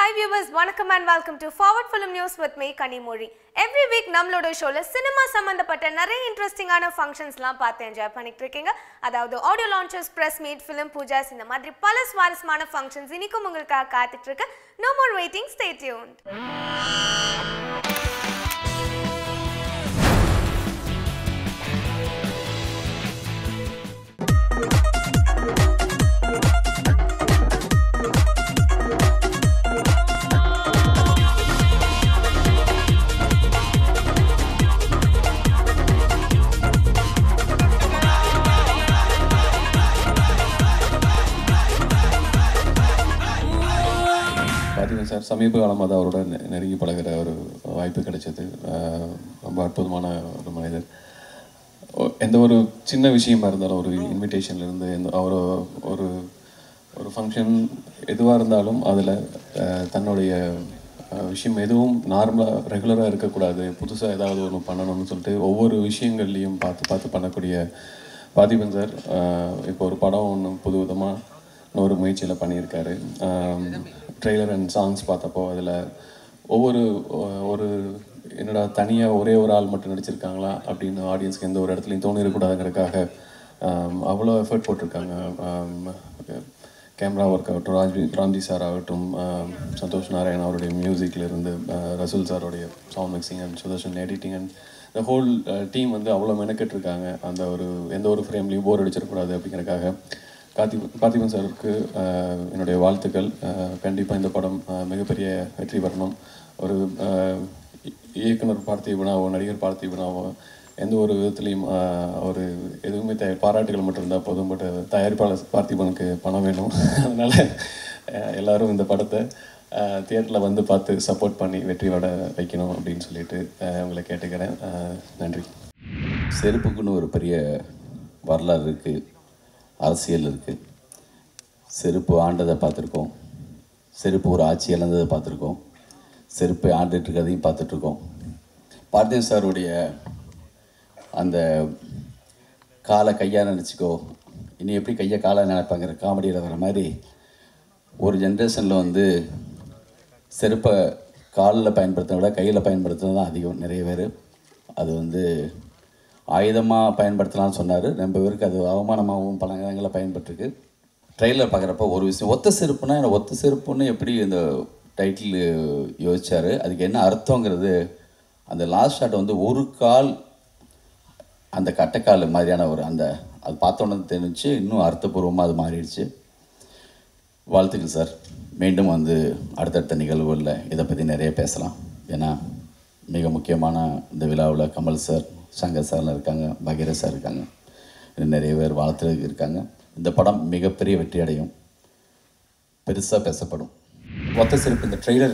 Hi viewers வணக்கம் and welcome to forward film news with me Kanimozhi every week நம்மளோட ஷோல cinema சம்பந்தப்பட்ட நிறைய இன்ட்ரெஸ்டிங்கான ஃபங்க்ஷன்ஸ்லாம் பார்த்து என்ஜாய் பண்ணிட்டு இருக்கீங்க அதாவது audio launches press meet film poojas இந்த மாதிரி பல சுவாரஸ்யமான ஃபங்க்ஷன்ஸ் இன்னைக்கும் உங்களுக்காக காத்துட்டு இருக்கு no more waiting stay tuned பார்த்தீங்கன்னா சார் சமீப காலமாக தான் அவரோட நெ- நெருங்கி பழகுற ஒரு வாய்ப்பு கிடைச்சது ஆஹ் ரொம்ப அற்புதமான ஒரு மனிதர் ஒ- எந்த ஒரு சின்ன விஷயமா இருந்தாலும் ஒரு invitation ல இருந்து எந்த அவர் ஒரு ஒரு ஃபங்க்ஷன் எதுவாக இருந்தாலும் அதில் தன்னுடைய ஆஹ், விஷயம் எதுவும் நார்மலாக ரெகுலராக இருக்கக்கூடாது புதுசாக ஏதாவது ஒன்று பண்ணணும்னு சொல்லிட்டு ஒவ்வொரு விஷயங்கள்லையும் பார்த்து பார்த்து பண்ணக்கூடிய பார்த்திபன் சார் இப்போ ஒரு படம் ஒன்று புது விதமாக ஒரு முயற்சியில் பண்ணியிருக்காரு ட்ரெய்லர் அண்ட் சாங்ஸ் பார்த்தப்போ அதில் ஒவ்வொரு ஒ- ஒரு என்னடா தனியாக ஒரே ஒரு ஆள் மட்டும் நடிச்சிருக்காங்களா அப்படின்னு ஆடியன்ஸ்க்கு எந்த ஒரு இடத்துலையும் தோணிடக்கூடாதுங்கிறதுக்காக ஆம், அவ்வளோ எஃபர்ட் போட்டிருக்காங்க கேமரா ஒர்க் ஆகட்டும் ராஜ்வி ராம்ஜி சார் ஆகட்டும் ஆம், சந்தோஷ் நாராயண் அவருடைய மியூசிக்ல இருந்து ஆஹ், ரசூல் சாரோடைய sound mixing and Sudharshan editing and the whole team வந்து அவ்வளோ மெனக்கெட்டிருக்காங்க அந்த ஒரு எந்த ஒரு ஃப்ரேம்லையும் போர் அடிச்சிடக்கூடாது அப்படிங்கிறதுக்காக கார்த்தி பார்த்திபன் சாருக்கு ஆஹ், என்னுடைய வாழ்த்துக்கள் கண்டிப்பாக இந்த படம் ஆஹ், மிகப்பெரிய வெற்றி பெறணும் ஒரு ஆஹ், இ- இயக்குனர் பார்த்திபனாவோ நடிகர் பார்த்திபனாவோ எந்த ஒரு விதத்துலையும் ஆஹ், ஒரு எதுவுமே த பாராட்டுகள் மட்டும் இருந்தால் போதும் பட் தயாரிப்பாளர் பார்த்திபனுக்கு பணம் வேணும் அதனால் எல்லாரும் இந்த படத்தை தியேட்டரில் வந்து பார்த்து சப்போர்ட் பண்ணி வெற்றி வட வைக்கணும் அப்படின்னு சொல்லிட்டு ஆஹ், உங்களை கேட்டுக்கிறேன் ஆஹ், நன்றி செருப்புக்குன்னு ஒரு பெரிய வரலாறு இருக்குது அரசியல் இருக்குது செருப்பு ஆண்டதை பார்த்துருக்கோம் செருப்பு ஒரு ஆட்சி இழந்ததை பார்த்துருக்கோம் செருப்பை ஆண்டுட்டு இருக்கிறதையும் பார்த்துட்ருக்கோம் பார்த்திவன் சாருடைய அந்த காலை கையாக நினச்சிக்கோ இனி எப்படி கையை காலாக நினைப்பாங்கிற காமெடியில் வர மாதிரி ஒரு ஜென்ரேஷனில் வந்து செருப்பை காலில் பயன்படுத்துறத விட கையில் பயன்படுத்துறது தான் அதிகம் நிறைய பேர் அது வந்து ஆயுதமாக பயன்படுத்தலாம்னு சொன்னார் ரொம்ப பேருக்கு அது அவமானமாகவும் பல நேரங்களில் பயன்பட்டுருக்கு ட்ரெயிலர் பார்க்குறப்ப ஒரு விஷயம் ஒத்த செருப்புனா எனக்கு ஒத்த செருப்புன்னு எப்படி இந்த டைட்டில் யோசிச்சார் அதுக்கு என்ன அர்த்தங்கிறது அந்த லாஸ்ட் ஷாட் வந்து ஒரு கால் அந்த கட்டைக்கால் மாதிரியான ஒரு அந்த அது பார்த்தோன்னே தெரிஞ்சு இன்னும் அர்த்தபூர்வமாக அது மாறிடுச்சு வாழ்த்துக்கள் சார் மீண்டும் வந்து அடுத்தடுத்த நிகழ்வுகளில் இதை பற்றி நிறைய பேசலாம் ஏன்னா மிக முக்கியமான இந்த விழாவில் கமல் சார் சங்கர் சார்லாம் இருக்காங்க பகீரத் சார் இருக்காங்க இன்னும் நிறைய பேர் வாழ்த்துறதுக்கு இருக்காங்க இந்த படம் மிகப்பெரிய வெற்றி அடையும் பெருசாக பேசப்படும் ஒத்த செருப்பு இந்த ட்ரெய்லர்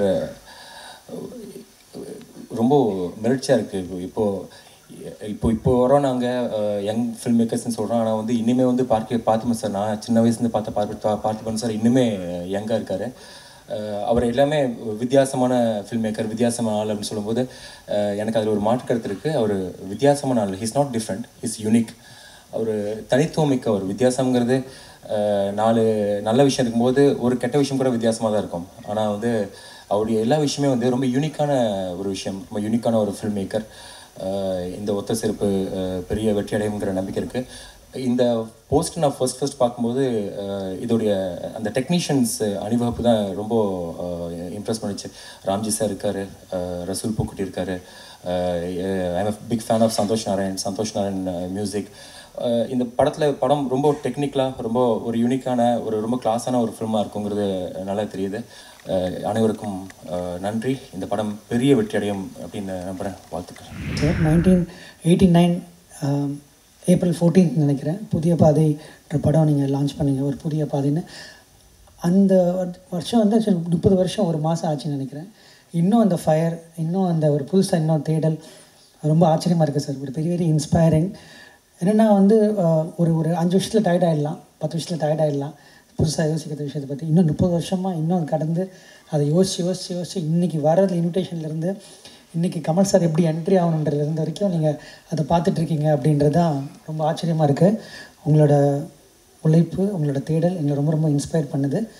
ரொம்ப மிரட்சியாக இருக்குது இப்போ இப்போ இப்போ வரோம் நாங்கள் யங் ஃபில்ம் மேக்கர்ஸ்னு சொல்கிறோம் ஆனால் வந்து இன்னுமே வந்து பார்க்க பார்த்திபன் சார் நான் சின்ன வயசுலேருந்து பார்த்த பார்த்து பார்த்திபன் சார் இன்னுமே யங்காக இருக்கார் அவர் எல்லாமே வித்தியாசமான ஃபில்ம் மேக்கர் வித்தியாசமான ஆள் அப்படின்னு சொல்லும்போது அஹ், எனக்கு அதில் ஒரு மாற்று கருத்து இருக்குது அவர் வித்தியாசமான ஆள் he's not different he's unique அவர் தனித்துவமிக்க ஒரு வித்தியாசங்கிறது அஹ், நாலு நல்ல விஷயம் இருக்கும்போது ஒரு கெட்ட விஷயம் கூட வித்தியாசமாக தான் இருக்கும் ஆனால் வந்து அவருடைய எல்லா விஷயமே வந்து ரொம்ப யூனிக்கான ஒரு விஷயம் ரொம்ப யூனிக்கான ஒரு ஃபில்ம் மேக்கர் இந்த ஒத்த செருப்பு அஹ், பெரிய வெற்றி அடையுங்கிற நம்பிக்கை இருக்குது இந்த போஸ்ட் நான் ஃபர்ஸ்ட் ஃபர்ஸ்ட் பார்க்கும்போது அஹ், இதோடைய அந்த டெக்னீஷியன்ஸ் அணிவகுப்பு தான் ரொம்ப இம்ப்ரெஸ் பண்ணுச்சு ராம்ஜி சார் இருக்காரு அஹ், ரசூல் பூக்குட்டி இருக்காரு I'm big fan of Santhosh Narayan Santhosh Narayan music இந்த படத்தில் படம் ரொம்ப டெக்னிக்கலாக ரொம்ப ஒரு யூனிக்கான ஒரு ரொம்ப கிளாஸான ஒரு ஃபில்மாக இருக்குங்கிறது நல்லா தெரியுது அஹ், அனைவருக்கும் அஹ், நன்றி இந்த படம் பெரிய வெற்றி அடையும் அப்படின்னு நம்புகிறேன் வாழ்த்துக்கள் sir nineteen eighty nine April fourteenth நினைக்கிறேன் புதிய பாதைன்ற படம் நீங்கள் லான்ச் பண்ணீங்க ஒரு புதிய பாதைன்னு அந்த வரு- வருஷம் வந்து actually முப்பது வருஷம் ஒரு மாதம் ஆச்சுன்னு நினைக்கிறேன் இன்னும் அந்த ஃபயர் இன்னும் அந்த ஒரு புதுசாக இன்னும் தேடல் ரொம்ப ஆச்சரியமாக இருக்குது சார் ஒரு பெரிய பெரிய இன்ஸ்பைரிங் என்னென்னா வந்து ஆஹ், ஒரு ஒரு அஞ்சு வருஷத்தில் டயர்ட் ஆகிடலாம் பத்து வருஷத்தில் டயர்ட் ஆகிடலாம் புதுசாக யோசிக்கிற விஷயத்தை பற்றி இன்னும் முப்பது வருஷமாக இன்னும் அது கடந்து அதை யோசிச்சு யோசிச்சு யோசிச்சு இன்றைக்கி வர்றது இன்விடேஷன்லேருந்து இன்றைக்கி கமல் சார் எப்படி என்ட்ரி ஆகணுன்றது இருந்த வரைக்கும் நீங்கள் அதை பார்த்துட்ருக்கீங்க அப்படின்றது தான் ரொம்ப ஆச்சரியமாக இருக்குது உங்களோட உழைப்பு உங்களோட தேடல் எங்களை ரொம்ப ரொம்ப இன்ஸ்பயர் பண்ணுது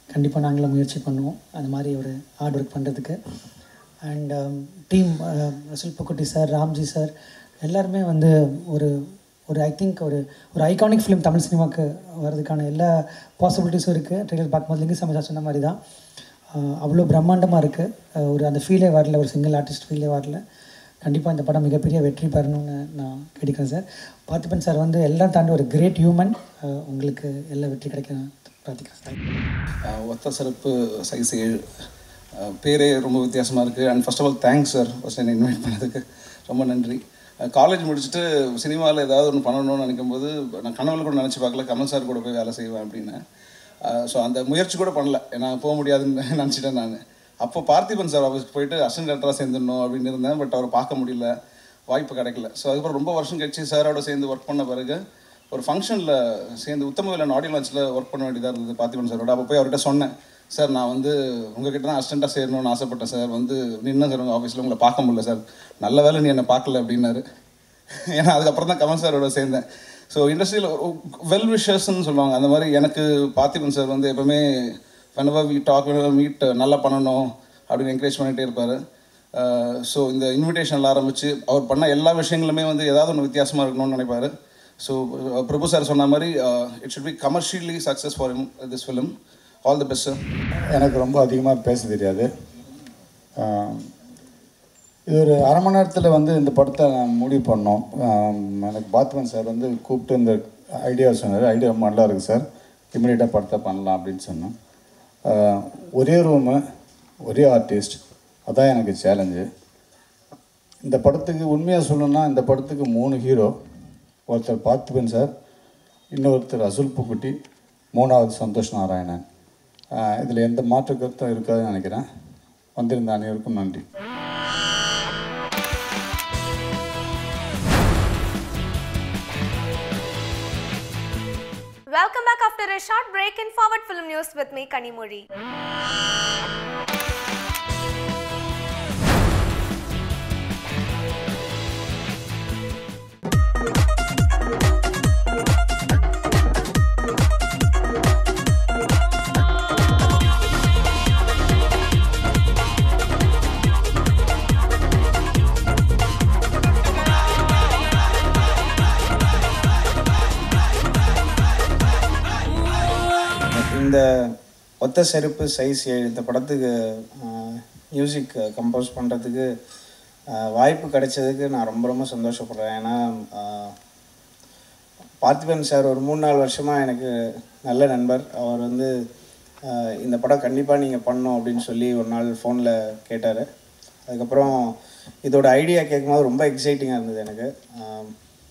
கண்டிப்பாக நாங்களும் முயற்சி பண்ணுவோம் அந்த மாதிரி ஒரு ஹார்ட் ஒர்க் பண்ணுறதுக்கு and team Rasool Pookutty sir Ramji sir எல்லாருமே வந்து ஒரு ஒரு ஐ திங்க் ஒரு ஒரு ஐகானிக் ஃபிலிம் தமிழ் சினிமாவுக்கு வர்றதுக்கான எல்லா பாசிபிலிட்டிஸும் இருக்குது ட்ரெய்லர் பார்க்கும்போது லிங்கு சமைச்சா சொன்ன மாதிரி தான் ஆஹ் அவ்வளோ பிரம்மாண்டமாக இருக்குது ஒரு அந்த ஃபீலே வரல ஒரு சிங்கிள் ஆர்டிஸ்ட் ஃபீலே வரல கண்டிப்பாக இந்த படம் மிகப்பெரிய வெற்றி பெறணும்னு நான் கேட்டுக்கிறேன் சார் பார்த்திபன் சார் வந்து எல்லாம் தாண்டி ஒரு கிரேட் ஹியூமன் உங்களுக்கு எல்லா வெற்றி கிடைக்க நான் பிரார்த்திக்கிறேன் சார் ஆஹ் ஒத்த சிறப்பு சைஸ் ஏழு ஆஹ் பேரே ரொம்ப வித்தியாசமாக இருக்குது and first of all thanks sir first என்னை இன்வைட் பண்ணதுக்கு ரொம்ப நன்றி காலேஜ் முடிச்சுட்டு சினிமாவில் ஏதாவது ஒன்று பண்ணணும்னு நினைக்கும் போது நான் கனவுல கூட நினச்சி பார்க்கல கமல் சார் கூட போய் வேலை செய்வேன் அப்படின்னு ஸோ அந்த முயற்சி கூட பண்ணல நான் போக முடியாதுன்னு நினச்சிட்டேன் நான் அப்போ பார்த்திபன் சார் ஆஃபீஸ்க்கு போயிட்டு அசிஸ்டன்ட் டேரக்டராக சேர்ந்துடணும் அப்படின்னு இருந்தேன் பட் அவரை பார்க்க முடியல வாய்ப்பு கிடைக்கல ஸோ அதுக்கப்புறம் ரொம்ப வருஷம் கழிச்சு சாரோட சேர்ந்து ஒர்க் பண்ண பிறகு ஒரு ஃபங்க்ஷனில் சேர்ந்து உத்தம வில்லன் ஆடியோ லான்ச்சில் ஒர்க் பண்ண வேண்டியதாக இருந்தது பார்த்திபன் சாரோட அப்போ போய் அவர்கிட்ட சொன்னேன் சார் நான் வந்து உங்ககிட்ட தான் அசிஸ்டண்ட்டாக சேரணும்னு ஆசைப்பட்டேன் சார் வந்து நின்று சார் உங்கள் ஆஃபீஸில் உங்களை பார்க்க முடியல சார் நல்ல வேலை நீ என்னை பார்க்கல அப்படின்னாரு ஏன்னா அதுக்கப்புறம் தான் கமல் சாரோட சேர்ந்தேன் ஸோ இண்டஸ்ட்ரியில் வெல் விஷர்ஸ்ன்னு சொல்லுவாங்க அந்த மாதிரி எனக்கு பார்த்திபன் சார் வந்து எப்பவுமே whenever we talk whenever we meet நல்லா பண்ணணும் அப்படின்னு என்கரேஜ் பண்ணிகிட்டே இருப்பார் ஸோ இந்த இன்விடேஷனில் ஆரம்பித்து அவர் பண்ண எல்லா விஷயங்களுமே வந்து ஏதாவது ஒன்று வித்தியாசமாக இருக்கணும்னு நினைப்பார் ஸோ பிரபு சார் சொன்ன மாதிரி it should be commercially success for this film all the best sir எனக்கு ரொம்ப அதிகமாக பேச தெரியாது ஆஹ் இது ஒரு அரை மணி நேரத்தில் வந்து இந்த படத்தை நான் முடிவு பண்ணோம் ஆஹ் எனக்கு பாத்மன் சார் வந்து கூப்பிட்டு இந்த ஐடியா சொன்னார் ஐடியா ரொம்ப நல்லா இருக்குது சார் இமீடியட்டாக படத்தை பண்ணலாம் அப்படின்னு சொன்னோம் ஆஹ் ஒரே ரூமு ஒரே ஆர்டிஸ்ட் அதான் எனக்கு சேலஞ்சு இந்த படத்துக்கு உண்மையாக சொல்லணும்னா இந்த படத்துக்கு மூணு ஹீரோ ஒருத்தர் பார்த்திபன் சார் இன்னொருத்தர் அசுல் புக்குட்டி மூணாவது சந்தோஷ் நாராயணன் இதில் எந்த மாற்று கருத்தும் இருக்காதுன்னு நினைக்கிறேன் வந்திருந்த அனைவருக்கும் நன்றி Welcome back after a short break in Forward Film News with me, Kanimuri. இந்த ஒத்த செருப்பு சைஸ் ஏழு இந்த படத்துக்கு மியூசிக் கம்போஸ் பண்ணுறதுக்கு வாய்ப்பு கிடைச்சதுக்கு நான் ரொம்ப ரொம்ப சந்தோஷப்படுறேன் ஏன்னா ஆஹ், பார்த்திபன் சார் ஒரு மூணு நாலு வருஷமாக எனக்கு நல்ல நண்பர் அவர் வந்து ஆஹ், இந்த படம் கண்டிப்பாக நீங்கள் பண்ணணும் அப்படின்னு சொல்லி ஒரு நாள் ஃபோனில் கேட்டார் அதுக்கப்புறம் இதோட ஐடியா கேட்கும்போது ரொம்ப எக்ஸைட்டிங்காக இருந்தது எனக்கு ஆஹ்,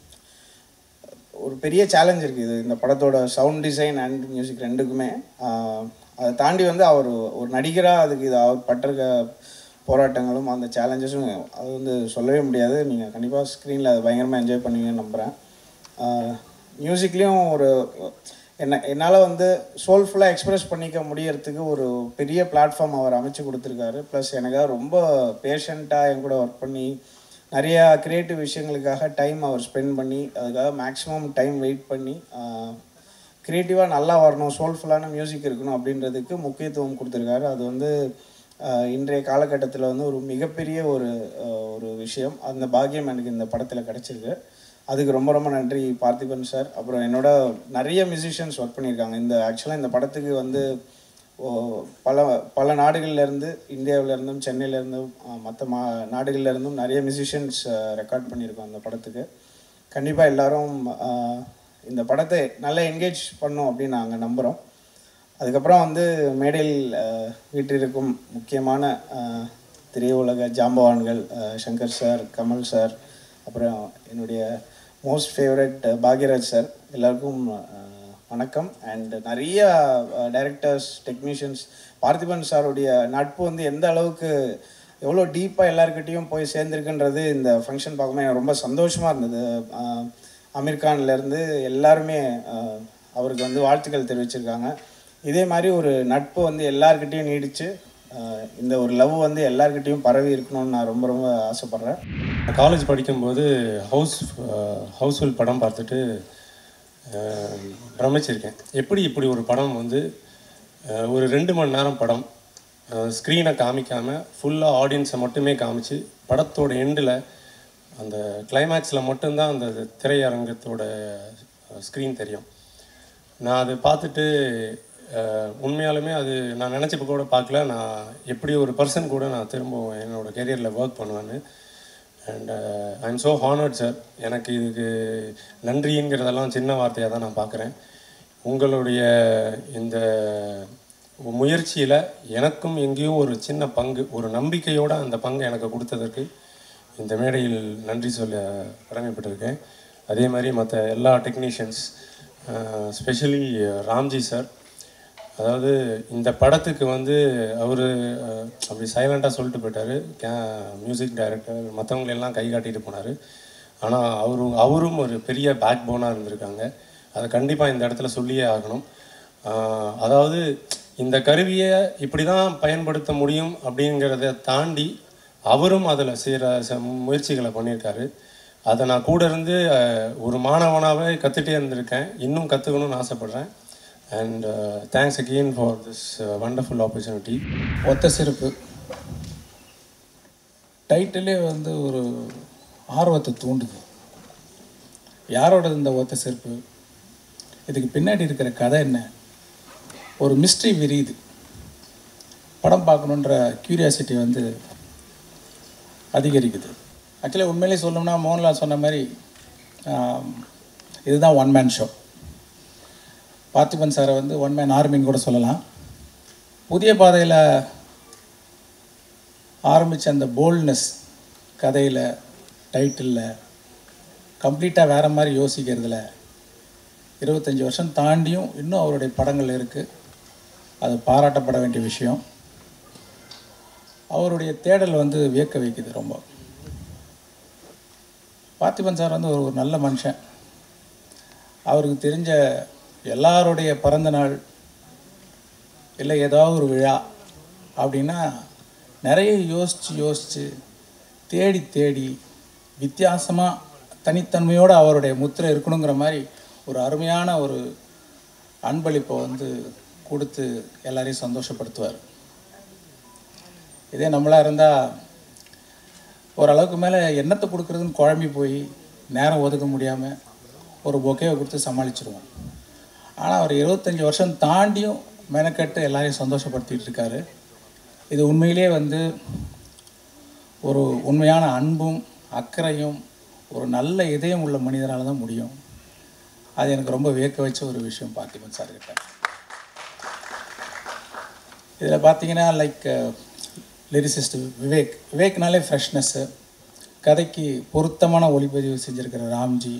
ஒரு பெரிய சேலஞ்ச் இருக்குது இது இந்த படத்தோட சவுண்ட் டிசைன் அண்ட் மியூசிக் ரெண்டுக்குமே ஆஹ், அதை தாண்டி வந்து அவர் ஒரு நடிகராக அதுக்கு இது அவர் பட்டிருக்க போராட்டங்களும் அந்த சேலஞ்சஸும் அது வந்து சொல்லவே முடியாது நீங்கள் கண்டிப்பாக ஸ்க்ரீனில் அதை பயங்கரமாக என்ஜாய் பண்ணுவீங்கன்னு நம்புகிறேன் மியூசிக்லேயும் ஒரு என்ன என்னால் வந்து சோல்ஃபுல்லாக எக்ஸ்பிரஸ் பண்ணிக்க முடியறதுக்கு ஒரு பெரிய பிளாட்ஃபார்ம் அவர் அமைச்சு கொடுத்துருக்காரு ப்ளஸ் எனக்காக ரொம்ப பேஷண்ட்டாக என் கூட ஒர்க் பண்ணி நிறையா க்ரியேட்டிவ் விஷயங்களுக்காக டைம் அவர் ஸ்பெண்ட் பண்ணி அதுக்காக மேக்ஸிமம் டைம் வெயிட் பண்ணி க்ரியேட்டிவாக நல்லா வரணும் சோல்ஃபுல்லான மியூசிக் இருக்கணும் அப்படின்றதுக்கு முக்கியத்துவம் கொடுத்துருக்காரு அது வந்து ஆஹ், இன்றைய காலகட்டத்தில் வந்து ஒரு மிகப்பெரிய ஒரு ஆஹ், ஒரு விஷயம் அந்த பாக்கியம் எனக்கு இந்த படத்தில் கிடச்சிருக்கு அதுக்கு ரொம்ப ரொம்ப நன்றி பார்த்திபன் சார் அப்புறம் என்னோட நிறைய மியூசிஷியன்ஸ் ஒர்க் பண்ணியிருக்காங்க இந்த ஆக்சுவலாக இந்த படத்துக்கு வந்து ஓ, பல பல நாடுகள்லேருந்து இந்தியாவிலேருந்தும் சென்னையிலேருந்தும் மற்ற மா நாடுகள்லேருந்தும் நிறைய மியூசிஷியன்ஸ் ரெக்கார்ட் பண்ணியிருக்கோம் அந்த படத்துக்கு கண்டிப்பாக எல்லாரும் ஆஹ், இந்த படத்தை நல்லா என்கேஜ் பண்ணோம் அப்படின்னு நாங்கள் நம்புகிறோம் அதுக்கப்புறம் வந்து மேடையில் ஆஹ், வீற்றிருக்கும் முக்கியமான ஆஹ், திரையுலக ஜாம்பவான்கள் ஆஹ், சங்கர் சார் கமல் சார் அப்புறம் என்னுடைய மோஸ்ட் ஃபேவரட் பாக்யராஜ் சார் எல்லாருக்கும் ஆஹ், வணக்கம் அண்ட் நிறைய டைரக்டர்ஸ் டெக்னீஷியன்ஸ் பார்த்திபன் சாருடைய நட்பு வந்து எந்த அளவுக்கு எவ்வளோ டீப்பாக எல்லாருக்கிட்டேயும் போய் சேர்ந்துருக்குன்றது இந்த ஃபங்க்ஷன் பார்க்கும்போது எனக்கு ரொம்ப சந்தோஷமாக இருந்தது ஆஹ், அமீர் கான்லேருந்து எல்லாருமே ஆஹ், அவருக்கு வந்து வாழ்த்துக்கள் தெரிவிச்சிருக்காங்க இதே மாதிரி ஒரு நட்பு வந்து எல்லார்கிட்டேயும் நீடிச்சு ஆஹ், இந்த ஒரு லவ் வந்து எல்லார்கிட்டேயும் பரவி இருக்கணும்னு நான் ரொம்ப ரொம்ப ஆசைப்பட்றேன் காலேஜ் படிக்கும்போது ஹவுஸ் ஹவுஸ்ஃபுல் படம் பார்த்துட்டு அஹ், பிரமிச்சிருக்கேன் எப்படி இப்படி ஒரு படம் வந்து அஹ், ஒரு ரெண்டு மணி நேரம் படம் ஸ்க்ரீனை காமிக்காமல் ஃபுல்லாக ஆடியன்ஸை மட்டுமே காமிச்சு படத்தோட எண்டில் அந்த கிளைமேக்ஸில் மட்டும்தான் அந்த திரையரங்கத்தோட ஸ்க்ரீன் தெரியும் நான் அதை பார்த்துட்டு அஹ், உண்மையாலுமே அது நான் நினச்சப்ப கூட பார்க்கல நான் எப்படி ஒரு பர்சன் கூட நான் திரும்ப என்னோட கெரியரில் ஒர்க் பண்ணுவேன்னு and I am so honoured sir எனக்கு இதுக்கு நன்றிங்கிறதெல்லாம் சின்ன வார்த்தையாக தான் நான் பார்க்குறேன் உங்களுடைய இந்த முயற்சியில் எனக்கும் எங்கேயோ ஒரு சின்ன பங்கு ஒரு நம்பிக்கையோட அந்த பங்கை எனக்கு கொடுத்ததற்கு இந்த மேடையில் நன்றி சொல்ல கடமைப்பட்டிருக்கேன் அதே மாதிரி மற்ற எல்லா டெக்னீஷியன்ஸ் ஸ்பெஷலி ராம்ஜி சார் அதாவது இந்த படத்துக்கு வந்து அவர் அப்படி சைலண்ட்டாக சொல்லிட்டு போயிட்டார் கே மியூசிக் டைரக்டர் மற்றவங்க எல்லாம் கை காட்டிட்டு போனார் ஆனால் அவரும் அவரும் ஒரு பெரிய பேக் போனாக இருந்திருக்காங்க அதை கண்டிப்பாக இந்த இடத்துல சொல்லியே ஆகணும் ஆஹ் அதாவது இந்த கருவியை இப்படி தான் பயன்படுத்த முடியும் அப்படிங்கிறத தாண்டி அவரும் அதில் செய்கிற ச முயற்சிகளை பண்ணியிருக்காரு அதை நான் கூட இருந்து அஹ், ஒரு மாணவனாகவே கற்றுட்டே இருந்திருக்கேன் இன்னும் கற்றுக்கணும்னு ஆசைப்பட்றேன் and thanks again for this wonderful opportunity ஒத்த செருப்பு டைட்டிலே வந்து ஒரு ஆர்வத்தை தூண்டுது யாரோடது இந்த ஒத்த செருப்பு இதுக்கு பின்னாடி இருக்கிற கதை என்ன ஒரு மிஸ்ட்ரி விரியுது படம் பார்க்கணுன்ற கியூரியாசிட்டி வந்து அதிகரிக்குது ஆக்சுவலி உண்மையிலே சொல்லணும்னா மோகன்லால் சொன்ன மாதிரி ஆம், இதுதான் ஒன் மேன் ஷோ பார்த்திபன் சாரை வந்து ஒன் மேன் ஆர்மின்னு கூட சொல்லலாம் புதிய பாதையில் ஆரம்பித்த அந்த போல்ட்னஸ் கதையில் டைட்டிலில் கம்ப்ளீட்டாக வேறு மாதிரி யோசிக்கிறதுல இருபத்தஞ்சி வருஷம் தாண்டியும் இன்னும் அவருடைய படங்கள் இருக்குது அது பாராட்டப்பட வேண்டிய விஷயம் அவருடைய தேடல் வந்து வியக்க வைக்குது ரொம்ப பார்த்திபன் சார் வந்து ஒரு ஒரு நல்ல மனுஷன் அவருக்கு தெரிஞ்ச எல்லாருடைய பிறந்த நாள் இல்லை ஏதாவது ஒரு விழா அப்படின்னா நிறைய யோசித்து யோசித்து தேடி தேடி வித்தியாசமாக தனித்தன்மையோடு அவருடைய முத்திரை இருக்கணுங்கிற மாதிரி ஒரு அருமையான ஒரு அன்பளிப்பை வந்து கொடுத்து எல்லாரையும் சந்தோஷப்படுத்துவார் இதே நம்மளாக இருந்தால் ஓரளவுக்கு மேலே என்னத்தை கொடுக்குறதுன்னு குழம்பி போய் நேரம் ஒதுக்க முடியாமல் ஒரு பொக்கேவை கொடுத்து சமாளிச்சிருவோம் ஆனால் அவர் இருபத்தஞ்சி வருஷம் தாண்டியும் மெனக்கட்டு எல்லாரையும் சந்தோஷப்படுத்திட்டு இருக்காரு இது உண்மையிலே வந்து ஒரு உண்மையான அன்பும் அக்கறையும் ஒரு நல்ல இதயம் உள்ள மனிதரால் தான் முடியும் அது எனக்கு ரொம்ப வியக்க வச்ச ஒரு விஷயம் பார்த்திபன் சார் கிட்ட இதில் பார்த்தீங்கன்னா லைக் லிரிசிஸ்ட் விவேக் விவேக்னாலே ஃப்ரெஷ்னஸ்ஸு கதைக்கு பொருத்தமான ஒளிப்பதிவு செஞ்சுருக்கிற ராம்ஜி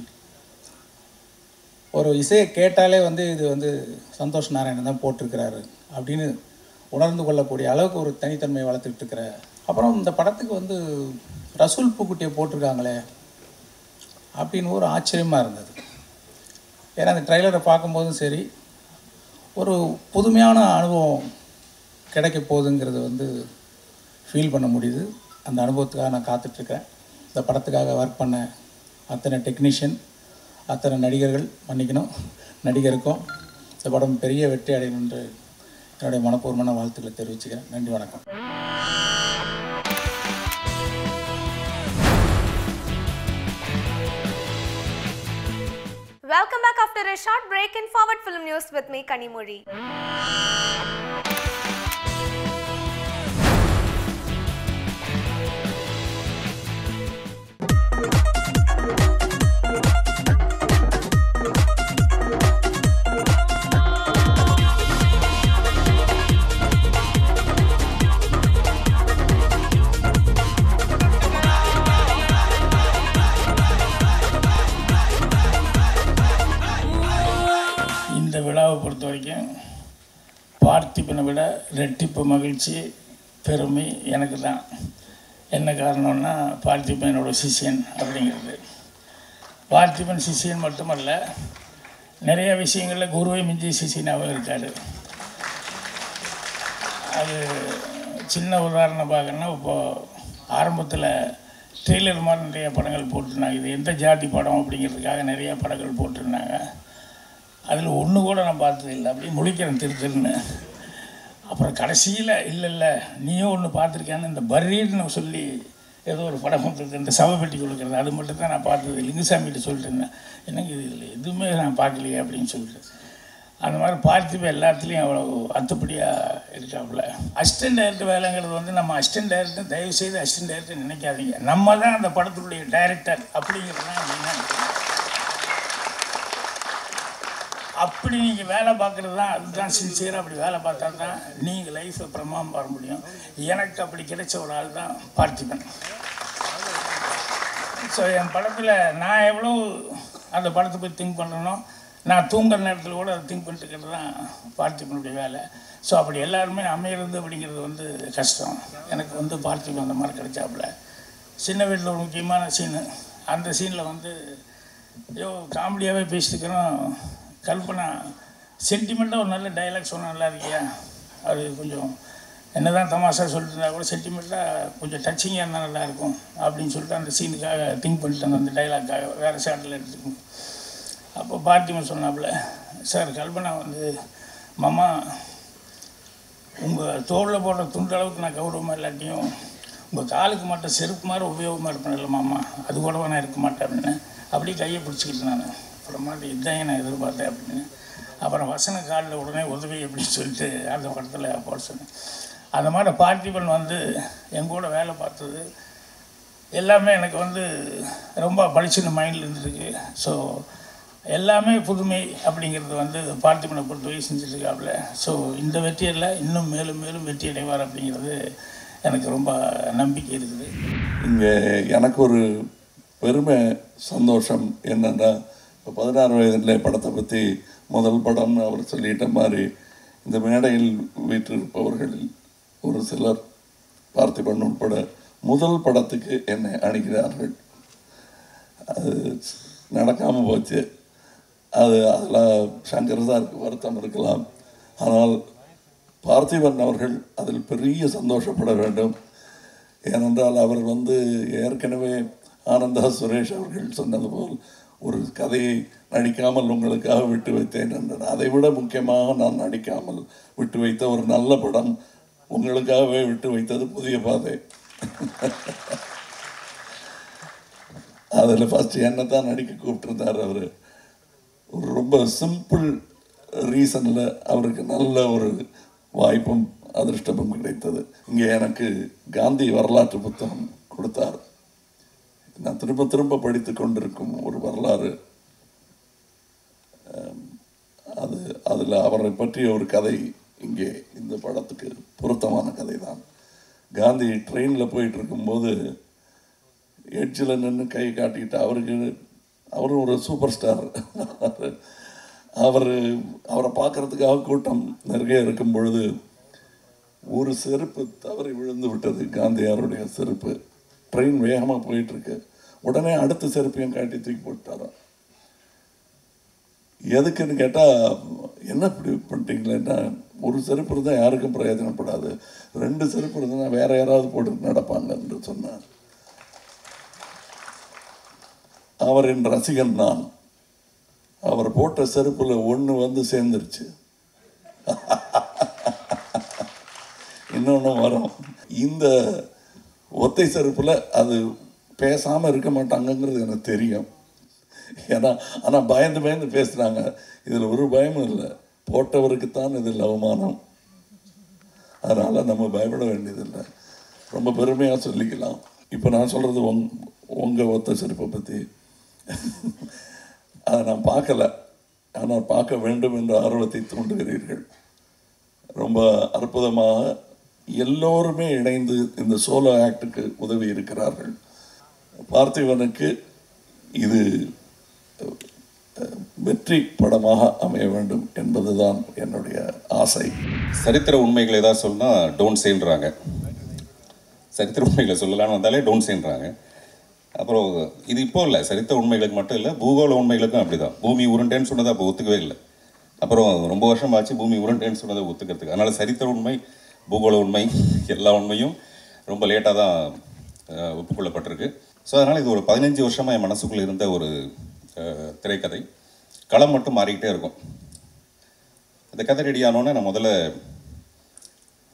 ஒரு இசையை கேட்டாலே வந்து இது வந்து சந்தோஷ் நாராயணன் தான் போட்டிருக்கிறாரு அப்படின்னு உணர்ந்து கொள்ளக்கூடிய அளவுக்கு ஒரு தனித்தன்மையை வளர்த்துக்கிட்டு இருக்கிற அப்புறம் இந்த படத்துக்கு வந்து ரசூல் பூக்குட்டியை போட்டிருக்காங்களே அப்படின்னு ஒரு ஆச்சரியமாக இருந்தது ஏன்னா அந்த ட்ரைலரை பார்க்கும்போதும் சரி ஒரு புதுமையான அனுபவம் கிடைக்க போகுதுங்கிறது வந்து ஃபீல் பண்ண முடியுது அந்த அனுபவத்துக்காக நான் காத்துட்ருக்கேன் இந்த படத்துக்காக ஒர்க் பண்ண அத்தனை டெக்னீஷியன் அத்தனை நடிகர்கள் மன்னிக்கணும் நடிகருக்கும் இந்த படம் பெரிய வெற்றி அடையணும் என்று என்னுடைய மனப்பூர்வமான வாழ்த்துக்களை தெரிவிச்சுக்கிறேன் நன்றி வணக்கம் Welcome back after a short break in Forward Film News with me, Kanimuri. இந்த விழாவை பொறுத்த வரைக்கும் பார்த்திபனை விட ரெட்டிப்பு மகிழ்ச்சி பெருமை எனக்கு தான் என்ன காரணம்னா பார்த்திபன் என்னோட சிஷியன் அப்படிங்கிறது பார்த்திபன் சிஷியன் மட்டுமல்ல நிறைய விஷயங்களில் குருவை மிஞ்சி சிஷியனாகவும் இருக்கார் அது சின்ன உதாரணம் பார்க்கணுன்னா இப்போது ஆரம்பத்தில் ட்ரெய்லர் மாதிரி நிறைய படங்கள் போட்டிருந்தாங்க இது எந்த ஜாதி படம் அப்படிங்கிறதுக்காக நிறைய படங்கள் போட்டிருந்தாங்க அதில் ஒன்று கூட நான் பார்த்தது இல்லை அப்படியே முழிக்கிறேன் திரு திருன்னு அப்புறம் கடைசியில் இல்லை இல்லை நீயும் ஒன்று பார்த்துருக்கேன்னு இந்த பர்ரீட்னு சொல்லி ஏதோ ஒரு படம் வந்தது இந்த சவப்பெட்டி கொடுக்குறது அது மட்டும் தான் நான் பார்த்தது லிங்குசாமிகிட்ட சொல்லிட்டு இருந்தேன் எனக்கு இதில் எதுவுமே நான் பார்க்கலையே அப்படின்னு சொல்லிட்டு அந்த மாதிரி பார்த்திப எல்லாத்துலேயும் அவ்வளோ அத்துப்படியாக இருக்காப்புல அசிஸ்டன்ட் டைரக்டர் வேலைங்கிறது வந்து நம்ம அசிஸ்டன்ட் டைரக்டர் தயவு செய்து அசிஸ்டன்ட் டைரக்டர் நினைக்காதீங்க நம்ம தான் அந்த படத்துடைய டைரக்டர் அப்படிங்கிறது தான் மெயினாக அப்படி நீங்கள் வேலை பார்க்குறது தான் அதுதான் சின்சியராக அப்படி வேலை பார்த்தா தான் நீங்கள் லைஃப்பை பிரமாதம் வர முடியும் எனக்கு அப்படி கிடைச்ச ஒரு ஆள் தான் பார்த்திபன் ஸோ என் படத்தில் நான் எவ்வளோ அந்த படத்தை பற்றி திங்க் பண்ணனோ நான் தூங்குற நேரத்தில் கூட அதை திங்க் பண்ணிட்டு இருக்கிறது தான் பார்த்திபனுடைய வேலை ஸோ அப்படி எல்லாருமே அமையிறது அப்படிங்கிறது வந்து கஷ்டம் எனக்கு வந்து பார்த்திபன் அந்த மாதிரி கிடைச்சாப்புல சின்ன வீட்டில் ஒரு முக்கியமான சீனு அந்த சீனில் வந்து ஐயோ காமெடியாகவே பேசிட்டுக்கிறோம் கல்பனா சென்டிமெண்ட்டாக ஒரு நல்ல டைலாக் சொன்னால் நல்லா இருக்கியா அது கொஞ்சம் என்ன தான் தமாஷா சொல்லிட்டு இருந்தா கூட சென்டிமெண்ட்டாக கொஞ்சம் டச்சிங்காக இருந்தால் நல்லாயிருக்கும் அப்படின்னு சொல்லிட்டு அந்த சீனுக்காக திங்க் பண்ணிட்டாங்க அந்த டைலாக்காக வேறு ஷாட்டில் எடுத்துக்கணும் அப்போ பார்த்திமன் சொன்னாப்புல சார் கல்பனா வந்து மாமா உங்கள் தோளில் போடுற துண்டு அளவுக்கு நான் கௌரவமாக இல்லாட்டியும் உங்கள் காலுக்கு மட்டும் செருப்பு மாதிரி உபயோகமாக இருப்பேன் இல்லை மாமா அது கூட நான் இருக்க மாட்டேன் அப்படின்னு அப்படியே கையை பிடிச்சிக்கிட்டு நான் அப்புறமாட்டு இதான் நான் எதிர்பார்த்தேன் அப்படின்னு அப்புறம் வசன காலில் உடனே உதவி அப்படின்னு சொல்லிட்டு அந்த படத்தில் போட சொன்னேன் அந்த மாதிரி பார்த்திபன் வந்து என் கூட வேலை பார்த்தது எல்லாமே எனக்கு வந்து ரொம்ப பளிச்சுன்னு மைண்டில் இருந்துருக்கு ஸோ எல்லாமே புதுமை அப்படிங்கிறது வந்து பார்த்திபனை பொறுத்த வரை செஞ்சுருக்காப்புல ஸோ இந்த வெற்றியில் இன்னும் மேலும் மேலும் வெற்றி அடைவார் அப்படிங்கிறது எனக்கு ரொம்ப நம்பிக்கை இருக்குது இங்கே எனக்கு ஒரு பெருமை சந்தோஷம் என்னென்னா இப்போ பதினாறு வயதில் படத்தை பற்றி முதல் படம்னு அவர் சொல்லிட்ட மாதிரி இந்த மேடையில் வீற்றிருப்பவர்களில் ஒரு சிலர் பார்த்திபன் உட்பட முதல் படத்துக்கு என்னை அணுகிறார்கள் அது நடக்காமல் போச்சு அது அதில் சங்கர் சாருக்கு வருத்தம் இருக்கலாம் ஆனால் பார்த்திபன் அவர்கள் அதில் பெரிய சந்தோஷப்பட வேண்டும் ஏனென்றால் அவர் வந்து ஏற்கனவே ஆனந்தா சுரேஷ் அவர்கள் சொன்னது போல் ஒரு கதையை நடிக்காமல் உங்களுக்காக விட்டு வைத்தேன் என்றார் அதை விட முக்கியமாக நான் நடிக்காமல் விட்டு வைத்த ஒரு நல்ல படம் உங்களுக்காகவே விட்டு வைத்தது புதிய பாதை அதில் ஃபஸ்ட்டு என்னை தான் நடிக்க கூப்பிட்டுருந்தார் அவர் ஒரு ரொம்ப சிம்பிள் ரீசனில் அவருக்கு நல்ல ஒரு வாய்ப்பும் அதிர்ஷ்டமும் கிடைத்தது இங்கே எனக்கு காந்தி வரலாற்று புத்தகம் கொடுத்தார் நான் திரும்ப திரும்ப படித்து கொண்டிருக்கும் ஒரு வரலாறு அம், அது அதில் அவரை பற்றிய ஒரு கதை இங்கே இந்த படத்துக்கு பொருத்தமான கதை தான் காந்தி ட்ரெயினில் போயிட்டு இருக்கும்போது எட்ஜில் நின்று கை காட்டிக்கிட்டு அவருக்கு அவரும் ஒரு சூப்பர் ஸ்டார் அவர் அவரை பார்க்கறதுக்காக கூட்டம் நிறைய இருக்கும் பொழுது ஒரு செருப்பு தவறி விழுந்து விட்டது காந்தியாருடைய செருப்பு ட்ரெயின் வேகமாக போயிட்டுருக்கு உடனே அடுத்த செருப்பையும் காட்டி தூக்கி போட்டாராம் எதுக்குன்னு கேட்டால் என்ன இப்படி பண்ணிட்டீங்களேன்னா ஒரு செருப்பு இருந்தால் யாருக்கும் பிரயோஜனப்படாது ரெண்டு செருப்பு இருந்தால் வேற யாராவது போட்டு நடப்பாங்க என்று சொன்னார் அவரின் ரசிகன் நான் அவர் போட்ட செருப்புல ஒன்று வந்து சேர்ந்துருச்சு இன்னொன்று வரும் இந்த ஒத்தை செருப்புல அது பேசாமல் இருக்க மாட்டாங்கங்கிறது எனக்கு தெரியும் ஏன்னா ஆனால் பயந்து பயந்து பேசுகிறாங்க இதில் ஒரு பயமும் இல்லை போட்டவருக்குத்தான் இதில் அவமானம் அதனால் நம்ம பயப்பட வேண்டியதில்லை ரொம்ப பெருமையாக சொல்லிக்கலாம் இப்போ நான் சொல்கிறது உங் உங்கள் ஒத்த செருப்பை பற்றி அதை நான் பார்க்கல ஆனால் பார்க்க வேண்டும் என்ற ஆர்வத்தை தூண்டுகிறீர்கள் ரொம்ப அற்புதமாக எல்லோருமே இணைந்து இந்த சோலோ ஆக்டுக்கு உதவி இருக்கிறார்கள் பார்த்திபனுக்கு இது அஹ், வெற்றி படமாக அமைய வேண்டும் என்பதுதான் என்னுடைய ஆசை சரித்திர உண்மைகளை ஏதாவது சொன்னால் டோன்ட் சேன்றாங்க சரித்திர உண்மைகளை சொல்லலாம்னு வந்தாலே டோன்ட் சேன்றாங்க அப்புறம் இது இப்போ இல்லை சரித்திர உண்மைகளுக்கு மட்டும் இல்லை பூகோள உண்மைகளுக்கும் அப்படிதான் பூமி உருண்டேன்னு சொன்னதை அப்போ ஒத்துக்கவே இல்லை அப்புறம் ரொம்ப வருஷம் ஆச்சு பூமி உருண்டேன்னு சொன்னதை ஒத்துக்கிறதுக்கு அதனால் சரித்திர உண்மை பூகோள உண்மை எல்லா உண்மையும் ரொம்ப லேட்டாக தான் அஹ், ஒப்புக்கொள்ளப்பட்டிருக்கு ஸோ அதனால் இது ஒரு பதினஞ்சு வருஷமாக என் மனசுக்குள்ளே இருந்த ஒரு அஹ், திரைக்கதை களம் மட்டும் மாறிக்கிட்டே இருக்கும் இந்த கதை ரெடி ஆனோன்னே நான் முதல்ல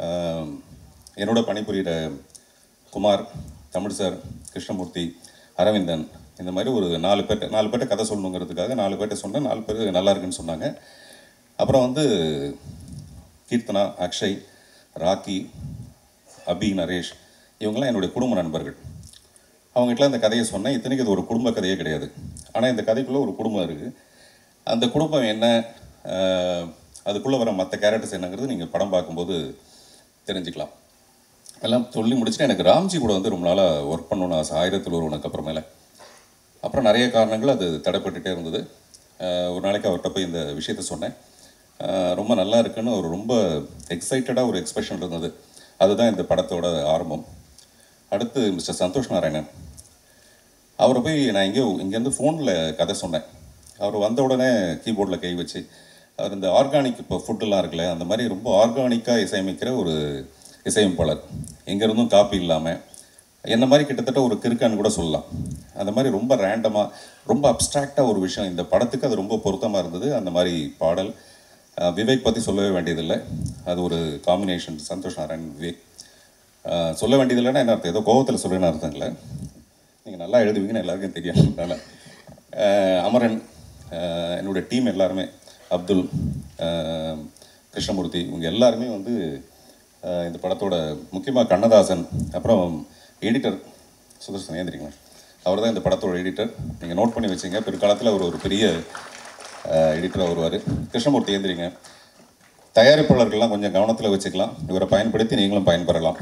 ஆஹ், என்னோட பணிபுரிகிற குமார் தமிழ் சார் கிருஷ்ணமூர்த்தி அரவிந்தன் இந்த மாதிரி ஒரு நாலு பேர்ட்ட நாலு பேர்ட்ட கதை சொல்லணுங்கிறதுக்காக நாலு பேர்ட்ட சொன்னேன் நாலு பேர் நல்லா இருக்குன்னு சொன்னாங்க அப்புறம் வந்து கீர்த்தனா அக்ஷய் ராக்கி அபி நரேஷ் இவங்கெல்லாம் என்னுடைய குடும்ப நண்பர்கள் அவங்ககிட்ட இந்த கதையை சொன்னேன் இத்தனைக்கு இது ஒரு குடும்ப கதையே கிடையாது ஆனால் இந்த கதைக்குள்ளே ஒரு குடும்பம் இருக்குது அந்த குடும்பம் என்ன ஆஹ், அதுக்குள்ளே வர மற்ற கேரக்டர்ஸ் என்னங்கிறது நீங்கள் படம் பார்க்கும்போது தெரிஞ்சுக்கலாம் எல்லாம் சொல்லி முடிச்சுட்டு எனக்கு ராம்ஜி கூட வந்து ரொம்ப நாளாக ஒர்க் பண்ணணும்னு ஆசை ஆயிரத்தில் ஒருவனுக்கு அப்புறமேல அப்புறம் நிறைய காரணங்கள் அது தடைப்பட்டுட்டே இருந்தது ஆஹ், ஒரு நாளைக்கு அவர்கிட்ட போய் இந்த விஷயத்த சொன்னேன் ஆஹ், ரொம்ப நல்லா இருக்குன்னு ஒரு ரொம்ப எக்ஸைட்டடாக ஒரு எக்ஸ்பிரஷன் இருந்தது அதுதான் இந்த படத்தோட ஆரம்பம் அடுத்து மிஸ்டர் சந்தோஷ் நாராயணன் அவரை போய் நான் எங்கேயோ இங்கேருந்து ஃபோனில் கதை சொன்னேன் அவர் வந்த உடனே கீபோர்டில் கை வச்சு அவர் இந்த ஆர்கானிக் இப்போ ஃபுட்டெல்லாம் இருக்குல்ல அந்த மாதிரி ரொம்ப ஆர்கானிக்காக இசையமைக்கிற ஒரு இசையமைப்பாளர் எங்கேருந்தும் காப்பி இல்லாமல் என்ன மாதிரி கிட்டத்தட்ட ஒரு கிறுக்கான்னு கூட சொல்லலாம் அந்த மாதிரி ரொம்ப ரேண்டமாக ரொம்ப அப்ட்ராக்டாக ஒரு விஷயம் இந்த படத்துக்கு அது ரொம்ப பொருத்தமாக இருந்தது அந்த மாதிரி பாடல் அஹ் விவேக் பற்றி சொல்லவே வேண்டியதில்லை அது ஒரு காம்பினேஷன் சந்தோஷ் நாராயண் விவேக் அஹ் சொல்ல வேண்டியதில்லைன்னா என்ன அர்த்தம் ஏதோ கோவத்தில் சொல்லுன்னு அர்த்தம் இல்லை நீங்கள் நல்லா எழுதுவீங்கன்னு எல்லாருக்கும் தெரியும் அதனால் அஹ் அமரன் அஹ் என்னுடைய டீம் எல்லாருமே அப்துல் அஹ் கிருஷ்ணமூர்த்தி இவங்க எல்லாருமே வந்து அஹ் இந்த படத்தோட முக்கியமாக கண்ணதாசன் அப்புறம் எடிட்டர் சுதர்சன் ஏந்திரிங்களா அவர் தான் இந்த படத்தோட எடிட்டர் நீங்கள் நோட் பண்ணி வச்சிங்க பிற்காலத்தில் அவர் ஒரு பெரிய எடிட்டராக வருவார் கிருஷ்ணமூர்த்தி ஏந்திரிங்க தயாரிப்பாளர்கள்லாம் கொஞ்சம் கவனத்தில் வச்சுக்கலாம் இவரை பயன்படுத்தி நீங்களும் பயன்பெறலாம்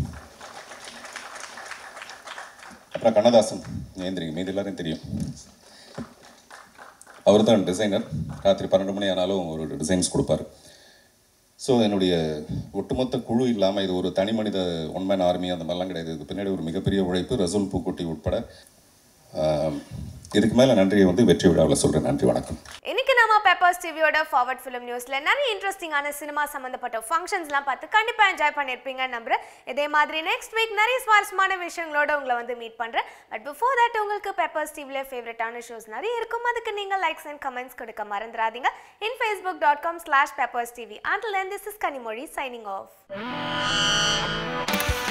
அப்புறம் கண்ணதாசன் ஏந்திரிங்க மீது எல்லாரும் தெரியும் அவர் தான் டிசைனர் ராத்திரி பன்னெண்டு மணி ஆனாலும் ஒரு டிசைன்ஸ் கொடுப்பாரு ஸோ என்னுடைய ஒட்டுமொத்த குழு இல்லாமல் இது ஒரு தனி மனித ஒன்மேன் ஆர்மி அந்த மாதிரிலாம் கிடையாது இதுக்கு பின்னாடி ஒரு மிகப்பெரிய உழைப்பு ரசூல் பூக்குட்டி உட்பட ஆஹ், இதுக்கு மேலே நன்றியை வந்து வெற்றி விழாவில் சொல்கிறேன் நன்றி வணக்கம் இன்னைக்கு நம்ம பெப்பர்ஸ் டிவியோட ஃபார்வர்ட் ஃபிலிம் நியூஸ்ல நிறைய இன்ட்ரெஸ்டிங்கான சினிமா சம்பந்தப்பட்ட ஃபங்க்ஷன்ஸ்லாம் பார்த்து கண்டிப்பா என்ஜாய் பண்ணியிருப்பீங்க நம்புறேன் இதே மாதிரி நெக்ஸ்ட் வீக் நிறைய சுவாரஸ்யமான விஷயங்களோட உங்களை வந்து மீட் பண்றேன் பட் பிஃபோர் தட் உங்களுக்கு பெப்பர்ஸ் டிவில ஃபேவரட்டான ஷோஸ் நிறைய இருக்கும் அதுக்கு நீங்க லைக்ஸ் அண்ட் கமெண்ட்ஸ் கொடுக்க மறந்துடாதீங்க in Facebook dot com slash Peppers TV until this is Kanimozhi signing of